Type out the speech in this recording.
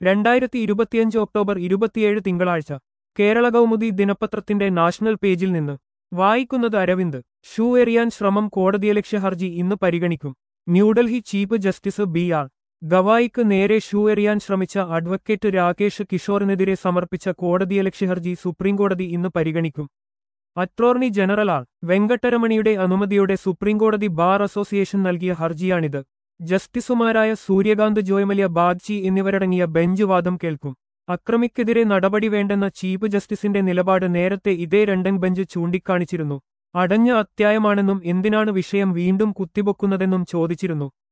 രണ്ടായിരത്തി ഇരുപത്തിയഞ്ച് ഒക്ടോബർ ഇരുപത്തിയേഴ് തിങ്കളാഴ്ച കേരള കൗമുദി ദിനപത്രത്തിന്റെ നാഷണൽ പേജിൽ നിന്ന് വായിക്കുന്നത് അരവിന്ദ് ഷൂ എറിയാൻ ശ്രമം കോടതിയലക്ഷ്യ ഹർജി ഇന്ന് പരിഗണിക്കും New Delhi chief justice B R ഗവായിക്ക് നേരെ ഷൂ എറിയാൻ ശ്രമിച്ച അഡ്വക്കേറ്റ് രാകേഷ് കിഷോറിനെതിരെ സമർപ്പിച്ച കോടതിയലക്ഷ്യ ഹർജി സുപ്രീംകോടതി ഇന്ന് പരിഗണിക്കും അറ്റോർണി ജനറൽ ആർ വെങ്കട്ടരമണിയുടെ അനുമതിയോടെ സുപ്രീംകോടതി ബാർ അസോസിയേഷൻ നൽകിയ ഹർജിയാണിത് ജസ്റ്റിസുമാരായ സൂര്യകാന്ത് ജോയ്മലിയ ബാഗ്ചി എന്നിവരടങ്ങിയ ബെഞ്ച് വാദം കേൾക്കും അക്രമിക്കെതിരെ നടപടി വേണ്ടെന്ന ചീഫ് ജസ്റ്റിസിന്റെ നിലപാട് നേരത്തെ ഇതേ രണ്ടംഗ് ബെഞ്ച് ചൂണ്ടിക്കാണിച്ചിരുന്നു അടഞ്ഞ അത്യായമാണെന്നും എന്തിനാണ് വിഷയം വീണ്ടും കുത്തിപ്പൊക്കുന്നതെന്നും ചോദിച്ചിരുന്നു